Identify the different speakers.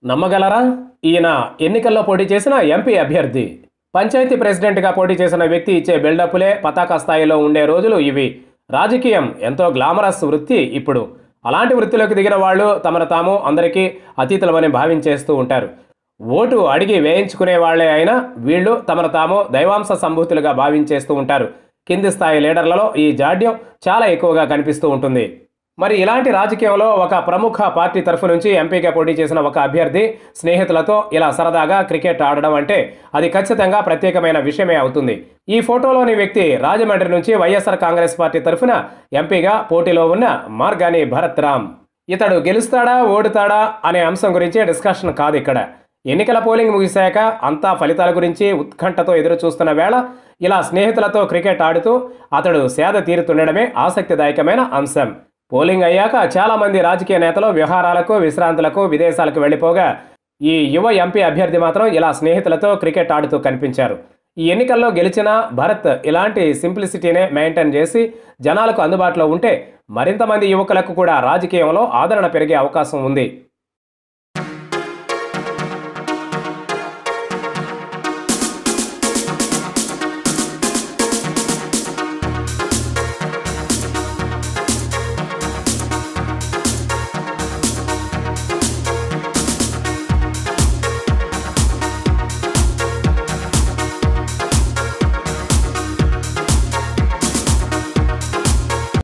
Speaker 1: నమ్మగలరా ఈయన ఎన్నికల్లో పోటీ చేసిన ఎంపీ అభ్యర్థి పంచాయతీ ప్రెసిడెంట్గా పోటీ చేసిన వ్యక్తి ఇచ్చే బిల్డప్లే పతాక స్థాయిలో ఉండే రోజులు ఇవి రాజకీయం ఎంతో గ్లామరస్ వృత్తి ఇప్పుడు అలాంటి వృత్తిలోకి దిగిన వాళ్ళు తమను తాము అందరికీ అతీతులమని భావించేస్తూ ఉంటారు ఓటు అడిగి వేయించుకునే వాళ్లే అయినా వీళ్ళు తమను తాము దైవాంశ సంభూతులుగా భావించేస్తూ ఉంటారు కింది స్థాయి లీడర్లలో ఈ జాడ్యం చాలా ఎక్కువగా కనిపిస్తూ ఉంటుంది మరి ఇలాంటి రాజకీయంలో ఒక ప్రముఖ పార్టీ తరఫు నుంచి ఎంపీగా పోటీ చేసిన ఒక అభ్యర్థి స్నేహితులతో ఇలా సరదాగా క్రికెట్ ఆడడం అంటే అది ఖచ్చితంగా ప్రత్యేకమైన విషయమే అవుతుంది ఈ ఫోటోలోని వ్యక్తి రాజమండ్రి నుంచి వైఎస్ఆర్ కాంగ్రెస్ పార్టీ తరఫున ఎంపీగా పోటీలో ఉన్న మార్గాని భరత్ రామ్ ఇతడు గెలుస్తాడా ఓడుతాడా అనే అంశం గురించే డిస్కషన్ కాదు ఇక్కడ ఎన్నికల పోలింగ్ ముగిశాక అంతా ఫలితాల గురించి ఉత్కంఠతో ఎదురు చూస్తున్న వేళ ఇలా స్నేహితులతో క్రికెట్ ఆడుతూ అతడు సేద తీరుతుండడమే ఆసక్తిదాయకమైన అంశం పోలింగ్ అయ్యాక చాలామంది రాజకీయ నేతలు వ్యవహారాలకు విశ్రాంతులకు విదేశాలకు వెళ్ళిపోగా ఈ యువ ఎంపీ అభ్యర్థి మాత్రం ఇలా స్నేహితులతో క్రికెట్ ఆడుతూ కనిపించారు ఈ ఎన్నికల్లో గెలిచిన భరత్ ఇలాంటి సింప్లిసిటీనే మెయింటైన్ చేసి జనాలకు అందుబాటులో ఉంటే మరింత మంది యువకులకు కూడా రాజకీయంలో ఆదరణ పెరిగే అవకాశం ఉంది